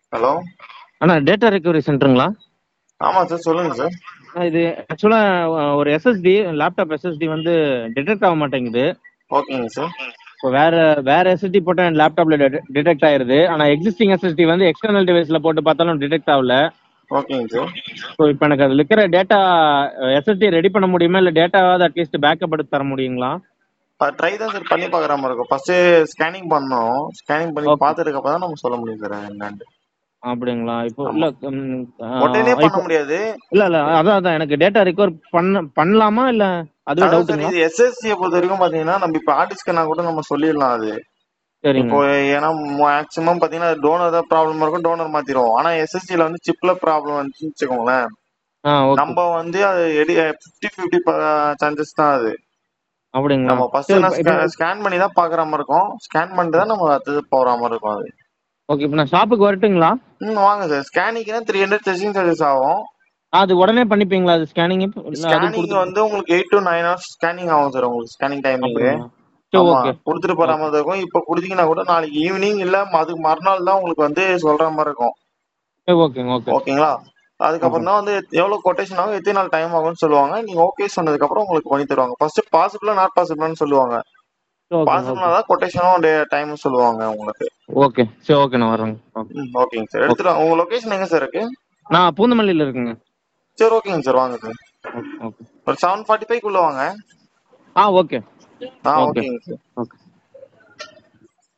Hello அண்ணா data recovery சென்டருங்களா ஆமா சார் சொல்லுங்க சார் அண்ணா, இது ஆக்சுவலாக ஒரு எஸ்எஸ்டி லேப்டாப் எஸ்எஸ்டி வந்து டிடெக்ட் ஆக மாட்டேங்குது ஓகேங்க சார் இப்போ வேற வேற எஸ்எஸ்டி போட்டால் என் லேப்டாப்ல டிடெக்ட் ஆயிருது ஆனால் எக்ஸிஸ்டிங் எஸ்எஸ்டி வந்து எக்ஸ்டர்னல் டிவைஸ்ல போட்டு பார்த்தாலும் டிடெக்ட் ஆகல ஓகேங்க சார் ஸோ இப்போ எனக்கு அதில் இருக்கிற டேட்டா எஸ்எஸ்டி ரெடி பண்ண முடியுமா இல்லை டேட்டாவாவது அட்லீஸ்ட் பேக்கப் எடுத்து தர முடியுங்களா ட்ரை தான் சார் பண்ணி பார்க்குற மாதிரி இருக்கும் ஃபர்ஸ்ட் ஸ்கேனிங் பண்ணோம் ஸ்கேனிங் பண்ணி Okay. பார்த்ததுக்கு அப்புறம் தான் நம்ம சொல்ல முடியும் சார் என்னன்ட்டு அப்படிங்களா இப்போ ஆமா. இல்லை ம், ஆ, உடனே பண்ண இப்போ- முடியாது இல்ல இல்ல அதான் அதான் எனக்கு டேட்டா ரெக்கவர் பண்ண பண்ணலாமா இல்ல அதுவே அதான் சார் டவுட்டுங்களா இது எஸ்எஸ்சியை பொறுத்த வரைக்கும் பாத்தீங்கன்னா நம்ம இப்போ ஆர்டிஸ்ட்னா கூட நம்ம சொல்லிடலாம் அது சரிங்க இப்போ ஏன்னா மேக்ஸிமம் பாத்தீங்கன்னா டோனர் தான் ப்ராப்ளம் இருக்கும் டோனர் மாத்திரும் ஆனா எஸ்எஸ்சில வந்து சிப்ல ப்ராப்ளம் வந்துச்சுன்னு வச்சுக்கோங்களேன் ஆ ஓகே நம்ம வந்து அது எடி ஃபிஃப்டி ஃபிஃப்டி சான்சஸ் தான் அது அப்படிங்களா நம்ம ஃபர்ஸ்ட் சரி, நான் இப்போ- ஸ்கேன் பண்ணி தான் பாக்குற மாதிரி இருக்கும் ஸ்கேன் பண்ணிட்டு தான் நம்ம அடுத்தது போற மாதிரி இருக்கும் அது ஓகே இப்போ நான் ஷாப்புக்கு வரட்டுங்களா ம் வாங்க சார் ஸ்கேனிங்னா த்ரீ ஹண்ட்ரட் டெஸ்டிங் சார்ஜஸ் ஆகும் அது உடனே பண்ணிப்பீங்களா அது ஸ்கேனிங் ஸ்கேனிங் வந்து உங்களுக்கு eight to nine hours scanning ஆகும் சார் உங்களுக்கு ஸ்கேனிங் டைமிங் சரி ஆமா ஓகே கொடுத்துட்டு போற மாதிரி இருக்கும் இப்போ கொடுத்தீங்கன்னா கூட நாளைக்கு ஈவினிங் இல்ல அதுக்கு மறுநாள் தான் உங்களுக்கு வந்து சொல்ற மாதிரி இருக்கும் சரி ஓகேங்க ஓகே ஓகேங்களா அதுக்கப்புறம் தான் வந்து எவ்வளவு கொட்டேஷன் ஆகும் எத்தனை நாள் டைம் ஆகும்னு சொல்லுவாங்க நீங்க ஓகே சொன்னதுக்கு அப்புறம் உங்களுக்கு பண்ணி தருவாங்க ஃபர்ஸ்ட் பாசிபிளா நாட் பாசிபிளான்னு சொல்லுவாங்க சரி ஓகே பாசிபிளா தான் கொட்டேஷனும் டைம் சொல்லுவாங்க உங்களுக்கு ஓகே சரி ஓகே நான் வரேங்க ஓகே ம் ஓகேங்க சார் எடுத்துட்டு வாங்க. உங்க லொகேஷன் எங்க சார் இருக்கு நான் பூந்தமல்லியில் இருக்குங்க சரி ஓகேங்க சார் வாங்க சார் ஓகே ஓகே ஒரு செவன் ஃபார்ட்டி ஃபைவ் குள்ள வாங்க ஆ ஓகே ஆ Okay. ஓகேங்க சார் ஓகே